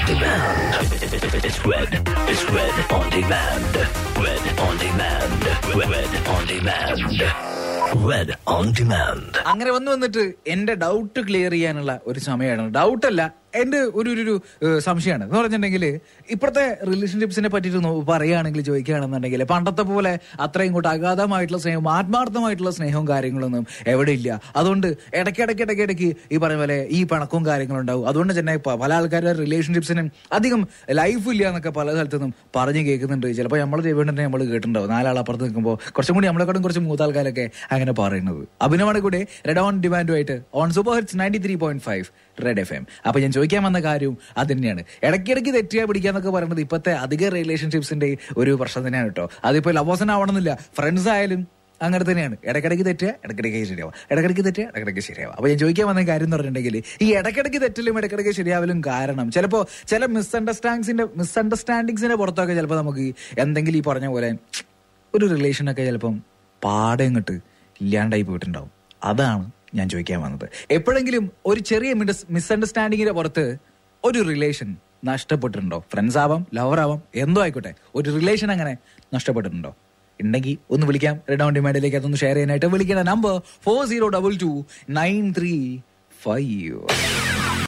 demand. It's red. It's red on demand. Red on demand. Red on demand. Red on demand. അങ്ങനെ വന്നു വന്നിട്ട് എന്റെ doubt clear ചെയ്യാനുള്ള ഒരു സമയമാണ് ഡൗട്ട് അല്ല എന്റെ ഒരു ഒരു- ഒരു ഏഹ്, സംശയമാണ് എന്ന് പറഞ്ഞിട്ടുണ്ടെങ്കിൽ ഇപ്പോഴത്തെ റിലേഷൻഷിപ്സിനെ പറ്റിയിട്ട് നോ- പറയുകയാണെങ്കിൽ ചോദിക്കുകയാണെന്നുണ്ടെങ്കിൽ പണ്ടത്തെ പോലെ അത്രയും കൂട്ട് അഗാധമായിട്ടുള്ള സ്നേഹവും ആത്മാർത്ഥമായിട്ടുള്ള സ്നേഹവും കാര്യങ്ങളൊന്നും എവിടെ ഇല്ല അതുകൊണ്ട് ഇടയ്ക്കിടയ്ക്ക് ഇടയ്ക്കിടയ്ക്ക് ഈ പറഞ്ഞ പോലെ ഈ പിണക്കവും കാര്യങ്ങളും ഉണ്ടാവും അതുകൊണ്ട് തന്നെ പ- പല ആൾക്കാരുടെ റിലേഷൻഷിപ്സിനും അധികം ലൈഫ് ഇല്ല എന്നൊക്കെ പല സ്ഥലത്തുനിന്നും പറഞ്ഞു കേൾക്കുന്നുണ്ട് ചിലപ്പോൾ നമ്മൾ ചെയ്യേണ്ടത് നമ്മൾ കേട്ടിട്ടുണ്ടാവും നാലാൾ അപ്പുറത്ത് നിൽക്കുമ്പോൾ കുറച്ചും കൂടി നമ്മളെക്കാളും കുറച്ച് മൂത്ത ആൾക്കാരൊക്കെ അങ്ങനെ പറയുന്നത് അഭിനവാണ് കൂടെ റെഡ് ഓൺ ഡിമാൻഡുമായിട്ട് on super hits ninety three point five red F M അപ്പൊ ഞാൻ ചോദിക്കാൻ വന്ന കാര്യം അത് തന്നെയാണ് ഇടയ്ക്കിടയ്ക്ക് തെറ്റിയാ പിടിക്കാന്നൊക്കെ പറയുന്നത് ഇപ്പോഴത്തെ അധിക റിലേഷൻഷിപ്സിന്റെ ഒരു പ്രശ്നം തന്നെയാണ് കേട്ടോ അതിപ്പോ ലവോസൻ ആവണമെന്നില്ല ഫ്രണ്ട്സ് ആയാലും അങ്ങനെ തന്നെയാണ് ഇടയ്ക്കിടയ്ക്ക് തെറ്റുക ഇടയ്ക്കിടയ്ക്ക് ശരിയാവും ഇടയ്ക്കിടയ്ക്ക് തെറ്റുക ഇടയ്ക്കിടയ്ക്ക് ശരിയാവും അപ്പൊ ഞാൻ ചോദിക്കാൻ വന്ന കാര്യം എന്ന് പറഞ്ഞിട്ടുണ്ടെങ്കിൽ ഈ ഇടയ്ക്കിടയ്ക്ക് തെറ്റലും ഇടയ്ക്കിടയ്ക്ക് ശരിയാവലും കാരണം ചിലപ്പോൾ ചില മിസ്അണ്ടർസ്റ്റാൻഡിങ്സിന്റെ മിസ്അണ്ടർസ്റ്റാൻഡിങ്സിന്റെ പുറത്തൊക്കെ ചിലപ്പോൾ നമുക്ക് ഈ എന്തെങ്കിലും ഈ പറഞ്ഞ പോലെ ഒരു റിലേഷനൊക്കെ ചിലപ്പം പാടെ ഇങ്ങോട്ട് ഇല്ലാണ്ടായി പോയിട്ടുണ്ടാവും അതാണ് ഞാൻ ചോദിക്കാൻ വന്നത് എപ്പോഴെങ്കിലും ഒരു ചെറിയ മിസ്അണ്ടർസ്റ്റാൻഡിങ്ങിന്റെ പുറത്ത് ഒരു റിലേഷൻ നഷ്ടപ്പെട്ടിട്ടുണ്ടോ ഫ്രണ്ട്സ് ആവാം ലവർ ആവാം എന്തോ ആയിക്കോട്ടെ ഒരു റിലേഷൻ അങ്ങനെ നഷ്ടപ്പെട്ടിട്ടുണ്ടോ ഉണ്ടെങ്കിൽ ഒന്ന് വിളിക്കാം റെഡ് ഓൺ ഡിമാൻഡിലേക്ക് അതൊന്ന് ഷെയർ ചെയ്യാനായിട്ട് വിളിക്കേണ്ട number four zero double two nine three five